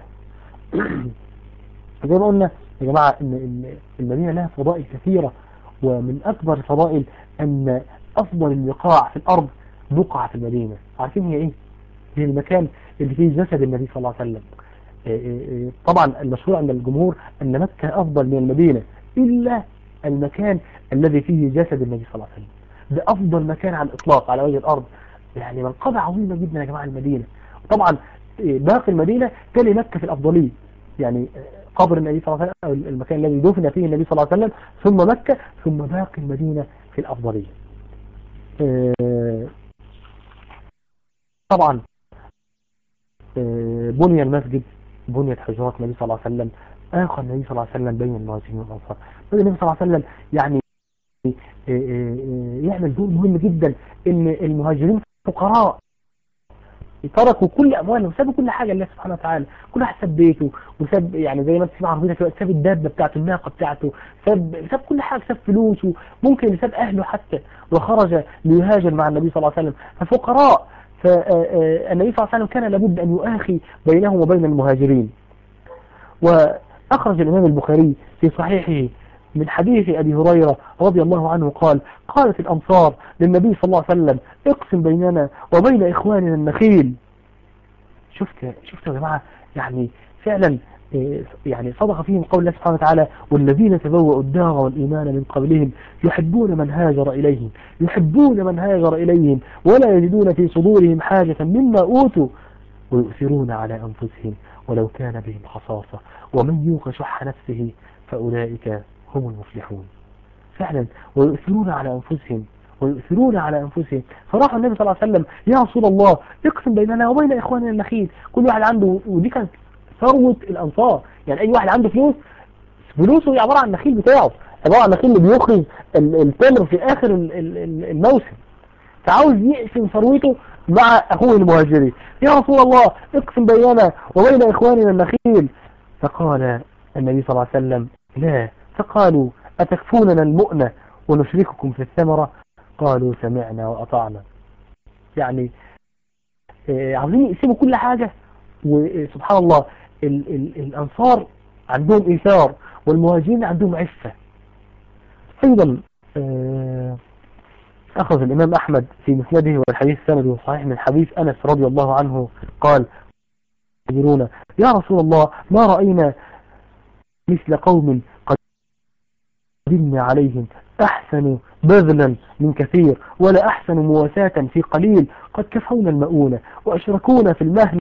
زي ما قلنا يا جماعة إن المدينة لها فضائل كثيرة ومن أكبر الفضائل أن أفضل البقاع في الأرض بقعة في المدينة عارفين هي ايه هي المكان اللي فيه جسد النبي صلى الله عليه وسلم إيه، إيه، إيه، طبعا المشهور عند الجمهور ان مكة افضل من المدينة الا المكان الذي فيه جسد النبي صلى الله عليه وسلم ده افضل مكان على الاطلاق على وجه الارض يعني منقبة عظيمة جدا يا جماعة المدينة طبعا باقي المدينة تلي مكة في الأفضلية يعني قبر النبي صلى الله عليه وسلم أو المكان الذي دفن فيه النبي صلى الله عليه وسلم ثم مكة ثم باقي المدينة في الأفضلية طبعا بني المسجد بنيت حجرات النبي صلى الله عليه وسلم آخر النبي صلى الله عليه وسلم بين المهاجرين والأنصار النبي صلى الله عليه وسلم يعني يعمل دور مهم جدا ان المهاجرين فقراء تركوا كل اموالهم سابوا كل حاجه لله سبحانه وتعالى كل واحد ساب بيته وساب يعني زي ما انت سمع عربيتك ساب الدابه بتاعته الناقه بتاعته ساب ساب كل حاجه ساب فلوسه ممكن ساب اهله حتى وخرج ليهاجر مع النبي صلى الله عليه وسلم ففقراء فالنبي صلى الله عليه وسلم كان لابد ان يؤاخي بينهم وبين المهاجرين واخرج الامام البخاري في صحيحه من حديث أبي هريرة رضي الله عنه قال قالت الأنصار للنبي صلى الله عليه وسلم اقسم بيننا وبين إخواننا النخيل شفت شفت يا جماعة يعني فعلا يعني صدق فيهم قول الله سبحانه وتعالى والذين تبوأوا الدار والإيمان من قبلهم يحبون من هاجر إليهم يحبون من هاجر إليهم ولا يجدون في صدورهم حاجة مما أوتوا ويؤثرون على أنفسهم ولو كان بهم خصاصة ومن يوق شح نفسه فأولئك هم المفلحون فعلا ويؤثرون على أنفسهم ويؤثرون على أنفسهم فراح النبي صلى الله عليه وسلم يا رسول الله اقسم بيننا وبين إخواننا النخيل كل واحد عنده ودي كانت ثروة الأنصار يعني أي واحد عنده فلوس فلوسه هي عبارة عن النخيل بتاعه عبارة عن النخيل اللي بيخرج التمر في آخر الموسم فعاوز يقسم ثروته مع أخوه المهاجري يا رسول الله اقسم بيننا وبين إخواننا النخيل فقال النبي صلى الله عليه وسلم لا فقالوا أتكفوننا المؤنة ونشرككم في الثمرة قالوا سمعنا وأطعنا يعني عاوزين يقسموا كل حاجة وسبحان الله ال ال الأنصار عندهم إيثار والمهاجرين عندهم عفة أيضا أخذ الإمام أحمد في مسنده والحديث سنده صحيح من حديث أنس رضي الله عنه قال يا رسول الله ما رأينا مثل قوم قدمنا عليهم أحسن بذلا من كثير ولا أحسن مواساة في قليل قد كفونا المؤونة وأشركونا في المهن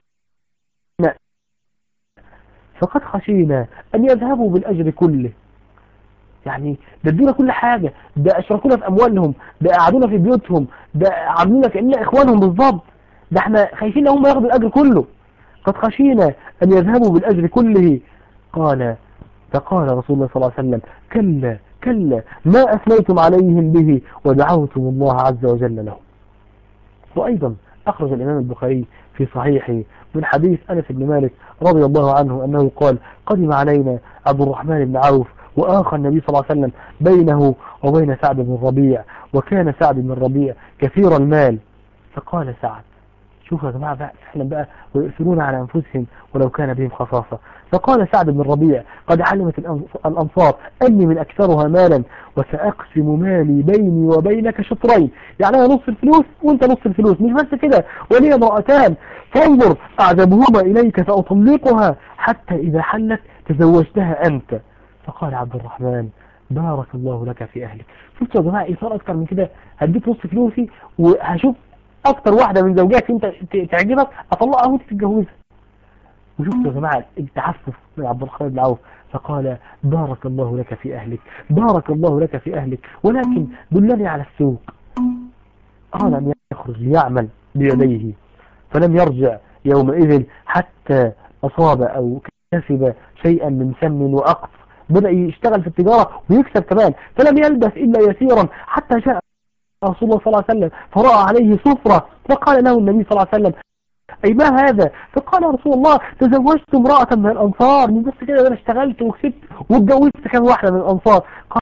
فقد خشينا أن يذهبوا بالأجر كله يعني ده ادونا كل حاجة ده أشركونا في أموالهم ده قعدونا في بيوتهم ده عاملونا كأننا إخوانهم بالضبط ده احنا خايفين هم ياخدوا الأجر كله قد خشينا أن يذهبوا بالأجر كله قال فقال رسول الله صلى الله عليه وسلم كلا كلا ما أثنيتم عليهم به ودعوتم الله عز وجل لهم وأيضا أخرج الإمام البخاري في صحيحه من حديث أنس بن مالك رضي الله عنه أنه قال قدم علينا عبد الرحمن بن عوف وآخى النبي صلى الله عليه وسلم بينه وبين سعد بن الربيع وكان سعد بن الربيع كثير المال فقال سعد شوفوا يا جماعة بقى فعلا بقى ويؤثرون على أنفسهم ولو كان بهم خصاصة فقال سعد بن الربيع قد علمت الأنصار أني من أكثرها مالا وسأقسم مالي بيني وبينك شطرين يعني أنا نص الفلوس وانت نص الفلوس مش بس كده ولي امرأتان فانظر أعجبهما إليك فأطلقها حتى إذا حلت تزوجتها أنت فقال عبد الرحمن بارك الله لك في أهلك شفت يا جماعة إيثار أكتر من كده هديك نص فلوسي وهشوف أكتر واحدة من زوجاتي أنت تعجبك أطلقها وأنت تتجوزها وشفت يا جماعة التعفف من عبد الرحمن بن عوف فقال بارك الله لك في أهلك بارك الله لك في أهلك ولكن دلني على السوق أراد أن يخرج ليعمل بيديه فلم يرجع يومئذ حتى أصاب أو كسب شيئا من سم وأقف بدأ يشتغل في التجارة ويكسب كمان فلم يلبس إلا يسيرا حتى جاء رسول الله صلى الله عليه وسلم فرأى عليه صفرة فقال له النبي صلى الله عليه وسلم أي ما هذا فقال رسول الله تزوجت امرأة من الأنصار من بس كده أنا اشتغلت وكسبت واتجوزت كم واحدة من الأنصار قال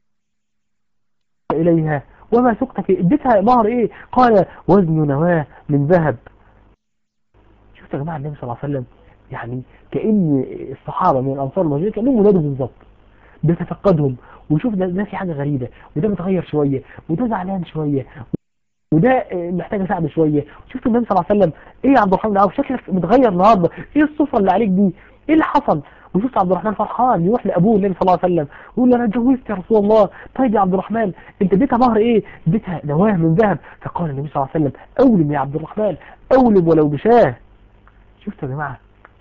إليها وما سقت في اديتها مهر ايه قال وزن نواه من ذهب شفت يا جماعة النبي صلى الله عليه وسلم يعني كأن الصحابة من الأنصار الموجودين كأنهم ولاده بالظبط بيتفقدهم ويشوف ده, ده في حاجة غريبة وده متغير شوية وده زعلان شوية وده محتاج اساعده شويه شفت النبي صلى الله عليه وسلم ايه يا عبد الرحمن بن عوف شكلك متغير النهارده ايه الصفه اللي عليك دي ايه اللي حصل وشفت عبد الرحمن فرحان يروح لابوه النبي صلى الله عليه وسلم يقول له انا اتجوزت يا رسول الله طيب يا عبد الرحمن انت اديتها مهر ايه اديتها نواه من ذهب فقال النبي صلى الله عليه وسلم اولم يا عبد الرحمن اولم ولو بشاه شفت يا جماعه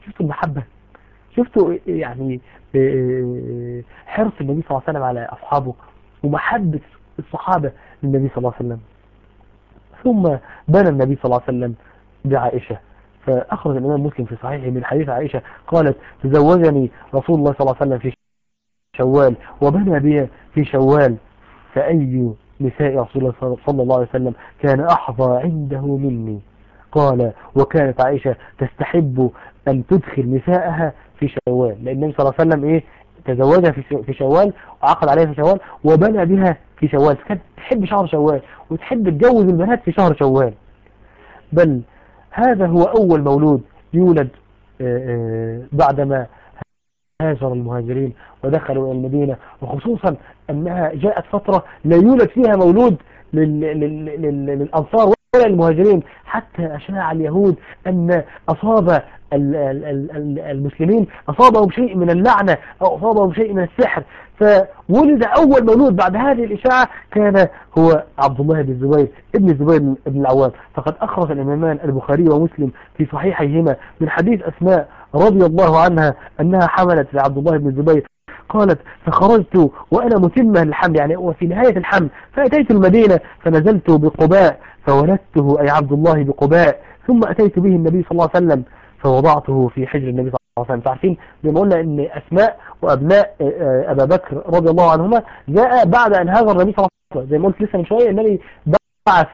شفتوا المحبة شفتوا يعني حرص النبي صلى الله عليه وسلم على أصحابه ومحبة الصحابة للنبي صلى الله عليه وسلم ثم بنى النبي صلى الله عليه وسلم بعائشة فأخرج الإمام مسلم في صحيحه من حديث عائشة قالت تزوجني رسول الله صلى الله عليه وسلم في شوال وبنى بها في شوال فأي نساء رسول الله صلى الله عليه وسلم كان أحظى عنده مني قال وكانت عائشة تستحب أن تدخل نساءها في شوال لأن النبي صلى الله عليه وسلم إيه تزوجها في شوال وعقد عليها في شوال وبنى بها في شوال كانت تحب شهر شوال وتحب تجوز البنات في شهر شوال بل هذا هو أول مولود يولد بعدما هاجر المهاجرين ودخلوا إلى المدينة وخصوصا أنها جاءت فترة لا يولد فيها مولود للأنصار ولا المهاجرين حتى أشاع اليهود أن أصاب المسلمين أصابهم شيء من اللعنة أو أصابهم شيء من السحر فولد أول مولود بعد هذه الإشاعة كان هو عبد الله بن الزبير ابن الزبير بن العوام فقد أخرج الإمامان البخاري ومسلم في صحيحيهما من حديث أسماء رضي الله عنها أنها حملت لعبد الله بن الزبير قالت فخرجت وأنا متمة للحمل يعني وفي نهاية الحمل فأتيت المدينة فنزلت بقباء فولدته أي عبد الله بقباء ثم أتيت به النبي صلى الله عليه وسلم فوضعته في حجر النبي صلى الله عليه وسلم فعارفين زي ما قلنا ان أسماء وأبناء أبا بكر رضي الله عنهما جاء بعد أن هاجر النبي صلى الله عليه وسلم زي ما قلت لسه من شوية النبي بعث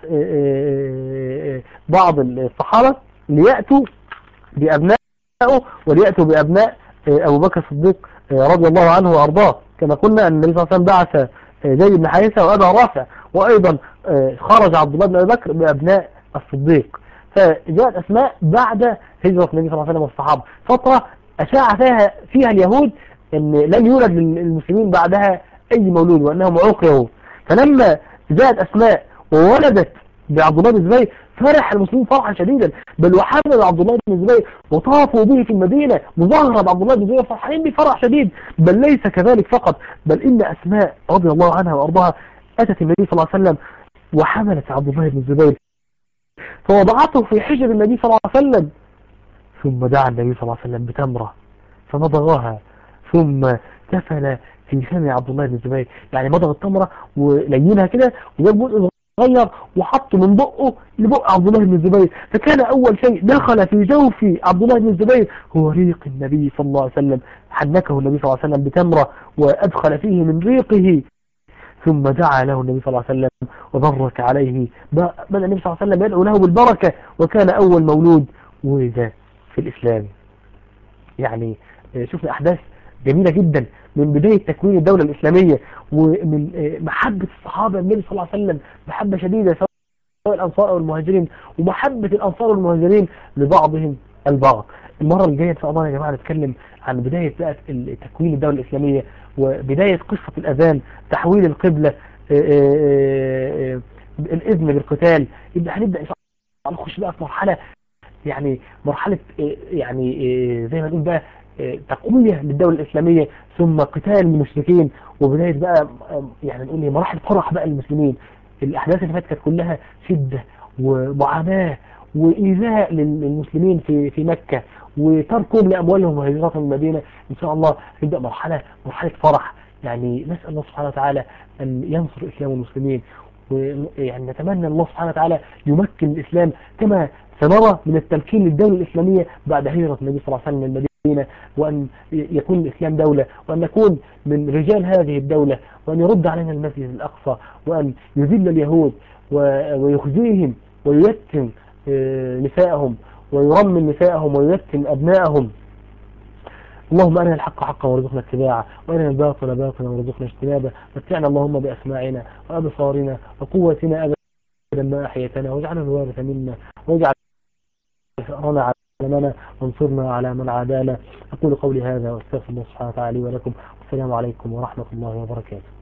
بعض الصحابة ليأتوا بأبنائه وليأتوا بأبناء أبو بكر الصديق رضي الله عنه وأرضاه كما قلنا أن النبي صلى الله عليه وسلم بعث زيد بن حارثة وأبا رافع وأيضا خرج عبد الله بن أبي بكر بأبناء الصديق فجاءت أسماء بعد هجرة النبي صلى الله عليه وسلم والصحابة فترة أشاع فيها فيها اليهود أن لن يولد للمسلمين بعدها أي مولود وأنهم عقروا فلما جاءت أسماء وولدت بعبد الله بن الزبير فرح المسلمين فرحا شديدا بل وحمل عبد الله بن الزبير وطافوا به في المدينة مظاهرة بعبد الله بن الزبير فرحانين بفرح شديد بل ليس كذلك فقط بل إن أسماء رضي الله عنها وأرضاها أتت النبي صلى الله عليه وسلم وحملت عبد الله بن الزبير فوضعته في حجر النبي صلى الله عليه وسلم ثم دعا النبي صلى الله عليه وسلم بتمرة فمضغها ثم كفل في فم عبد الله بن الزبير يعني مضغ التمرة ولينها كده وجاب جزء صغير وحطه من بقه لبق عبد الله بن الزبير فكان أول شيء دخل في جوف عبد الله بن الزبير هو ريق النبي صلى الله عليه وسلم حنكه النبي صلى الله عليه وسلم بتمرة وأدخل فيه من ريقه ثم دعا له النبي صلى الله عليه وسلم وبرك عليه بدأ النبي صلى الله عليه وسلم يدعو له بالبركة وكان أول مولود ولد في الإسلام يعني شفنا أحداث جميلة جدا من بداية تكوين الدولة الإسلامية ومن محبة الصحابة النبي صلى الله عليه وسلم محبة شديدة سواء الأنصار أو المهاجرين ومحبة الأنصار والمهاجرين لبعضهم البعض المرة الجاية إن شاء الله يا جماعة نتكلم عن بداية بقى تكوين الدولة الإسلامية وبداية قصة الأذان تحويل القبلة الإذن بالقتال يبقى هنبدأ إن شاء الله نخش بقى في مرحلة يعني مرحلة يعني زي ما نقول بقى تقوية للدولة الإسلامية ثم قتال المشركين وبداية بقى يعني نقول مراحل فرح بقى المسلمين الأحداث اللي فاتت كانت كلها شدة ومعاناة وإيذاء للمسلمين في في مكة وتركهم لأموالهم وهجرتهم المدينة إن شاء الله نبدأ مرحلة مرحلة فرح يعني نسأل الله سبحانه وتعالى أن ينصر الإسلام والمسلمين ويعني نتمنى الله سبحانه وتعالى يمكن الإسلام كما سنرى من التمكين للدولة الإسلامية بعد هجرة النبي صلى الله عليه وسلم من المدينة وأن يكون الإسلام دولة وأن نكون من رجال هذه الدولة وأن يرد علينا المسجد الأقصى وأن يذل اليهود ويخزيهم وييتم نساءهم ويرمم نساءهم وييتم أبناءهم اللهم أرنا الحق حقا وارزقنا اتباعه وأرنا الباطل باطلا وارزقنا اجتنابه متعنا اللهم بأسماعنا وأبصارنا وقوتنا أبدا ما أحيتنا واجعلنا الوارث منا واجعل ثأرنا على منا وانصرنا على من عادانا أقول قولي هذا واستغفر الله سبحانه وتعالى لي ولكم والسلام عليكم ورحمة الله وبركاته